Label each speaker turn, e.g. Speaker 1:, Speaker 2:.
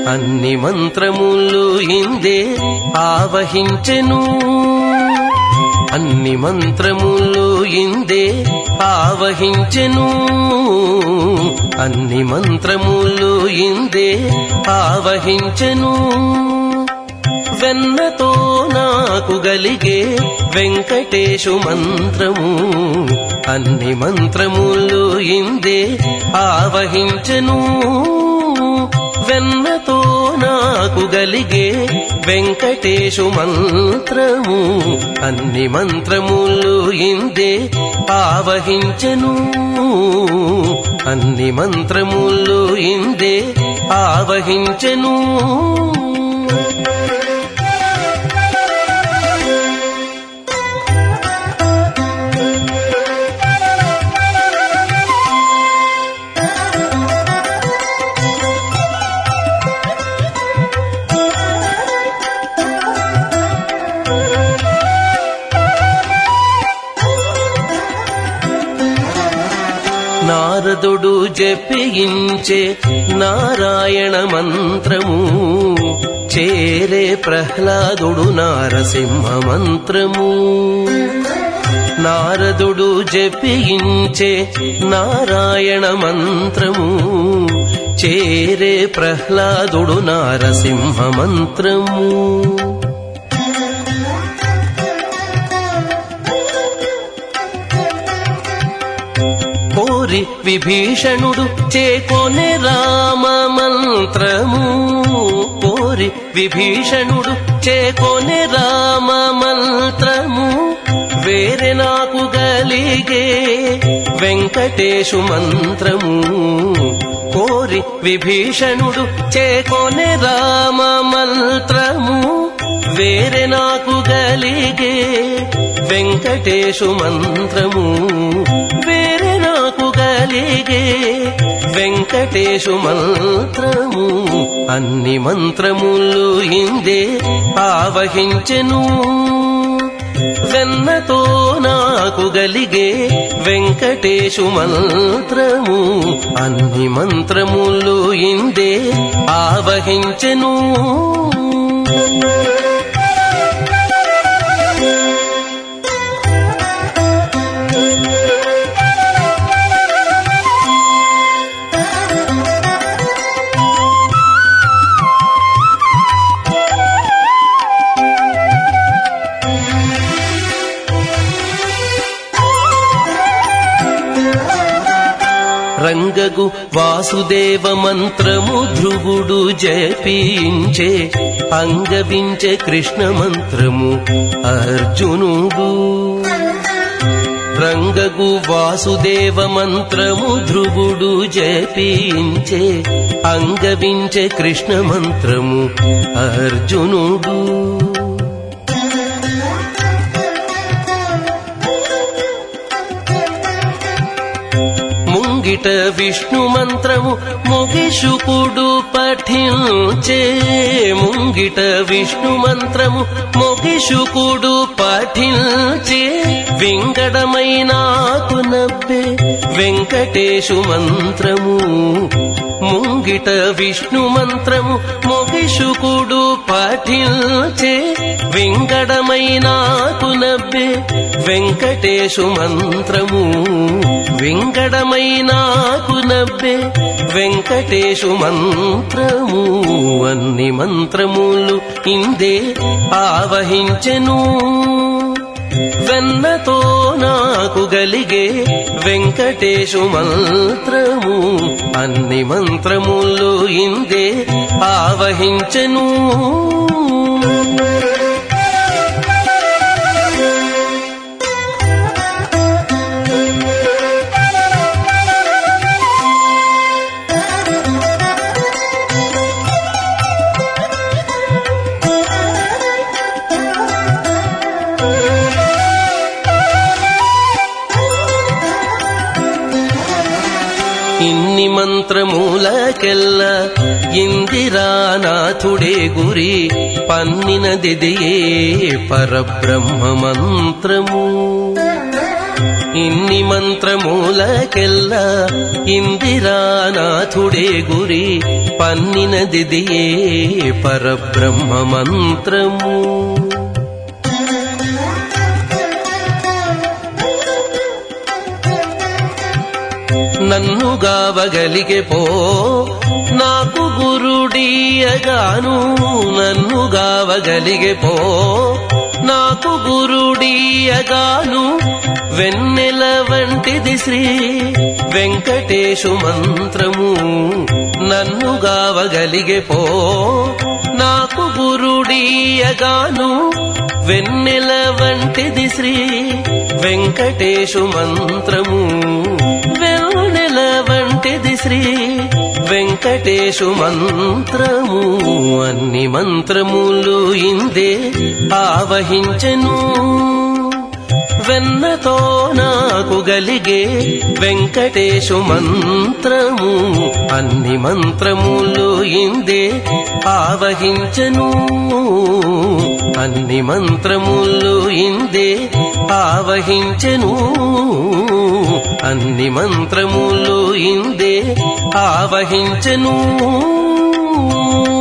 Speaker 1: అన్ని మంత్రములు ఇందే ఆవహించెను అన్ని మంత్రములు ఇందే ఆవహించెను అన్ని మంత్రములు ఇందే ఆవహించెను వెన్నతో నాకు గలిగే వెంకటేశు మంత్రము అన్ని మంత్రములు ఇందే ఆవహించెను వెన్నతో నాకు గలిగే వెంకటేశు మంత్రము అన్ని మంత్రములు ఇందే ఆవహించెను అన్ని మంత్రములు ఇందే ఆవహించెను నారదుడు జపించే నారాయణ మంత్రము చేరే ప్రహ్లాదుడు నారసింహ మంత్రము నారదుడు జపించే నారాయణ మంత్రము చేరే ప్రహ్లాదుడు నారసింహ మంత్రము కోరి విభీషణుడు చేకొనే రామ మంత్రము కోరి విభీషణుడు చేకొనే రామ మంత్రము వేరే నాకు గలిగే వెంకటేశు మంత్రము కోరి విభీషణుడు చేకొనే రామ మంత్రము వేరే నాకు గలిగే వెంకటేశు మంత్రము వేరే నాకు గలిగే వెంకటేశు మంత్రము అన్ని మంత్రములు ఇందే ఆవహించెను వెన్నతో నాకు గలిగే వెంకటేశు మంత్రము అన్ని మంత్రములు ఇందే ఆవహించెను రంగగు వాసుదేవ మంత్రము ధ్రువుడు జపించే అంగవించే కృష్ణ మంత్రము అర్జునుడు రంగగు వాసుదేవ మంత్రము ధ్రువుడు జపించే అంగవించే కృష్ణ మంత్రము అర్జునుడు ముంగిట విష్ణు మంత్రము మొగిషుకుడు పఠించే ముంగిట విష్ణు మంత్రము మొగిషుకుడు పఠించే వింగడమైనాకు నవ్వే వెంకటేశు మంత్రము ముంగిట విష్ణు మంత్రము మొగిషుకుడు పఠించే వింగడమైనాకు నవ్వే వెంకటేశు మంత్రము వింగడమైనాకు నవ్వే వెంకటేశు మంత్రము అన్ని మంత్రములు ఇందే ఆవహించెను వెన్నతో నాకు గలిగే వెంకటేశు మంత్రము అన్ని మంత్రములు ఇందే ఆవహించెను ఇన్ని మంత్రమూలకెల్ల ఇందిరానాథుడే గురి పన్నినదిదియే పరబ్రహ్మ మంత్రము ఇన్ని మంత్రమూలకెల్లా ఇందిరానాథుడే గురి పన్నినదిదియే పరబ్రహ్మ మంత్రము నన్ను గావగలిగే పో నాకు గురుడీయగాను నన్ను గావగలిగే పో నాకు గురుడీయగాను వెన్నెల వంటిది శ్రీ వెంకటేశు మంత్రము నన్ను గావగలిగే పో నాకు గురుడీయగాను వెన్నెల వంటిది శ్రీ వెంకటేశు మంత్రము వెన్నెల వంటిది శ్రీ వెంకటేశు మంత్రము అన్ని మంత్రములు ఇందే ఆవహించెను వెన్నతో నాకు గలిగే వెంకటేశు మంత్రము అన్ని మంత్రములు ఇందే ఆవహించను అన్ని మంత్రములు ఇందే ఆవహించెను అన్ని మంత్రములు ఇందే ఆవహించెను